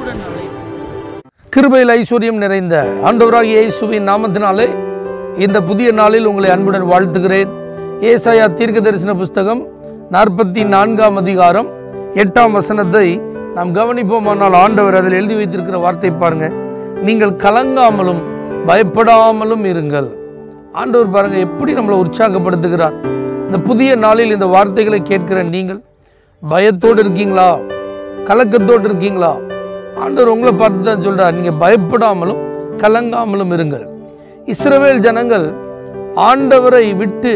அன்புடன் அழைக்கிறோம் கிருபையில் ஐஸ்வர்யம் நிறைந்த ஆண்டவராகிய இயேசுவின் நாமத்தினாலே இந்த புதிய நாளில் உங்களை அன்புடன் வாழ்த்துகிறேன் ஏசாயா தீர்க்க தரிசன புஸ்தகம் நாற்பத்தி நான்காம் அதிகாரம் எட்டாம் வசனத்தை நாம் கவனிப்போமானால் ஆண்டவர் அதில் எழுதி வைத்திருக்கிற வார்த்தை பாருங்க நீங்கள் கலங்காமலும் பயப்படாமலும் இருங்கள் ஆண்டவர் பாருங்க எப்படி நம்மளை உற்சாகப்படுத்துகிறார் இந்த புதிய நாளில் இந்த வார்த்தைகளை கேட்கிற நீங்கள் பயத்தோடு இருக்கீங்களா கலக்கத்தோடு இருக்கீங்களா ஆண்டவர் உங்களை பார்த்து தான் சொல்றார் நீங்க பயப்படாமலும் கலங்காமலும் இருங்கள் இஸ்ரவேல் ஜனங்கள் ஆண்டவரை விட்டு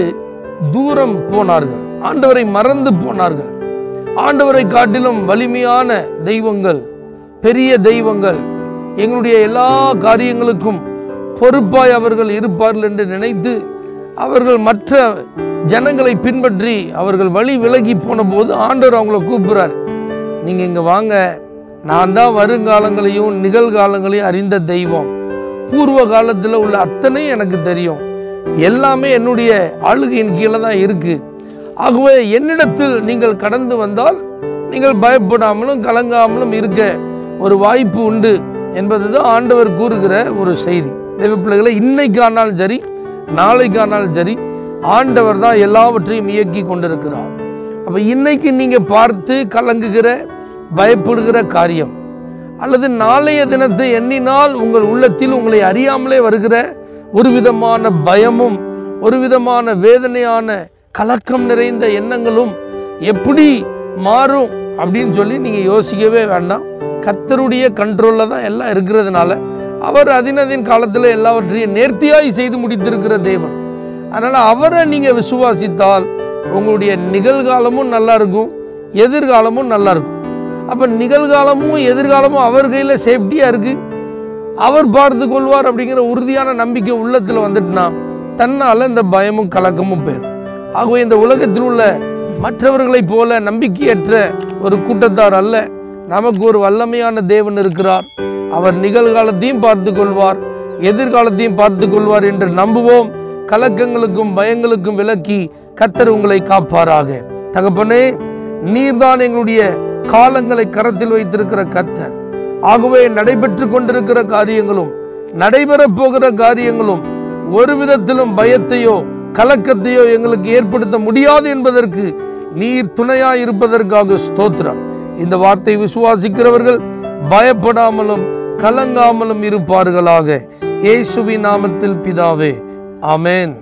தூரம் போனார்கள் ஆண்டவரை மறந்து போனார்கள் ஆண்டவரை காட்டிலும் வலிமையான தெய்வங்கள் பெரிய தெய்வங்கள் எங்களுடைய எல்லா காரியங்களுக்கும் பொறுப்பாய் அவர்கள் இருப்பார்கள் என்று நினைத்து அவர்கள் மற்ற ஜனங்களை பின்பற்றி அவர்கள் வழி விலகி போன போது ஆண்டவர் அவங்கள கூப்பிடுறார் நீங்கள் இங்கே வாங்க நான் தான் வருங்காலங்களையும் நிகழ்காலங்களையும் அறிந்த தெய்வம் பூர்வ காலத்தில் உள்ள அத்தனை எனக்கு தெரியும் எல்லாமே என்னுடைய ஆளுகையின் கீழே தான் இருக்கு ஆகவே என்னிடத்தில் நீங்கள் கடந்து வந்தால் நீங்கள் பயப்படாமலும் கலங்காமலும் இருக்க ஒரு வாய்ப்பு உண்டு என்பது தான் ஆண்டவர் கூறுகிற ஒரு செய்தி தெய்வ பிள்ளைகளை இன்னைக்கானாலும் சரி நாளைக்கானாலும் சரி ஆண்டவர் தான் எல்லாவற்றையும் இயக்கி கொண்டிருக்கிறார் அப்போ இன்னைக்கு நீங்கள் பார்த்து கலங்குகிற பயப்படுகிற காரியம் அல்லது நாளைய தினத்தை எண்ணினால் உங்கள் உள்ளத்தில் உங்களை அறியாமலே வருகிற ஒரு விதமான பயமும் ஒரு விதமான வேதனையான கலக்கம் நிறைந்த எண்ணங்களும் எப்படி மாறும் அப்படின்னு சொல்லி நீங்கள் யோசிக்கவே வேண்டாம் கர்த்தருடைய கண்ட்ரோலில் தான் எல்லாம் இருக்கிறதுனால அவர் அதினதின் காலத்தில் எல்லாவற்றையும் நேர்த்தியாய் செய்து முடித்திருக்கிற தேவன் அதனால் அவரை நீங்கள் விசுவாசித்தால் உங்களுடைய நிகழ்காலமும் நல்லா இருக்கும் எதிர்காலமும் நல்லா இருக்கும் அப்போ நிகழ்காலமும் எதிர்காலமும் அவர் கையில் சேஃப்டியாக இருக்குது அவர் பார்த்து கொள்வார் அப்படிங்கிற உறுதியான நம்பிக்கை உள்ளத்தில் வந்துட்டுனா தன்னால் இந்த பயமும் கலக்கமும் போயிடும் ஆகவே இந்த உலகத்தில் உள்ள மற்றவர்களைப் போல நம்பிக்கையற்ற ஒரு கூட்டத்தார் அல்ல நமக்கு ஒரு வல்லமையான தேவன் இருக்கிறார் அவர் நிகழ்காலத்தையும் பார்த்து கொள்வார் எதிர்காலத்தையும் பார்த்து கொள்வார் என்று நம்புவோம் கலக்கங்களுக்கும் பயங்களுக்கும் விலக்கி கர்த்தர் உங்களை காப்பாராக தகப்பனே நீர்தான் எங்களுடைய காலங்களை கரத்தில் வைத்திருக்கிற கர்த்தர் ஆகவே நடைபெற்று கொண்டிருக்கிற காரியங்களும் நடைபெறப் போகிற காரியங்களும் ஒரு விதத்திலும் பயத்தையோ கலக்கத்தையோ எங்களுக்கு ஏற்படுத்த முடியாது என்பதற்கு நீர் துணையாய் இருப்பதற்காக ஸ்தோத்திரம் இந்த வார்த்தை விசுவாசிக்கிறவர்கள் பயப்படாமலும் கலங்காமலும் இருப்பார்களாக இயேசுவின் நாமத்தில் பிதாவே ஆமென்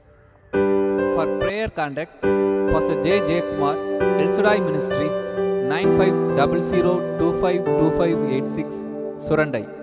For prayer contact, Pastor J. J. Kumar, El Shaddai Ministries, 9500252586, Surandai.